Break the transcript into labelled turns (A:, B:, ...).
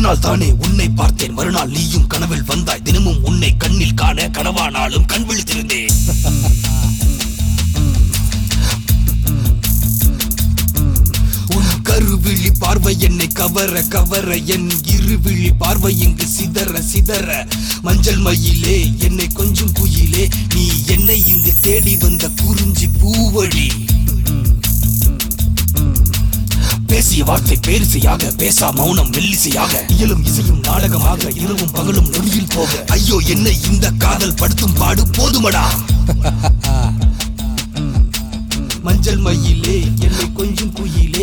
A: நாள் தானே உன்னை பார்த்தேன் மறுநாள் நீயும் கனவில் வந்தாய் தினமும் உன்னை கண்ணில் காண கனவானாலும் கண் விழித்திருந்தேன் உன் கருவிழி பார்வை என்னை கவர கவர என் இருவிழி பார்வை இங்கு சிதற சிதற மஞ்சள் மயிலே என்னை கொஞ்சம் குயிலே நீ என்னை இங்கு தேடி வந்த குறிஞ்சி பூவழி பேசிய வார்த்தை பேரிசையாக பேசா மௌனம் மெல்லிசையாக இயலும் இசையும் நாடகமாக இரவும் பகலும் நொடியில் போக ஐயோ என்னை இந்த காதல் படுத்தும் பாடு போதுமடா மஞ்சள் மயிலே என்னை கொஞ்சம் குயிலே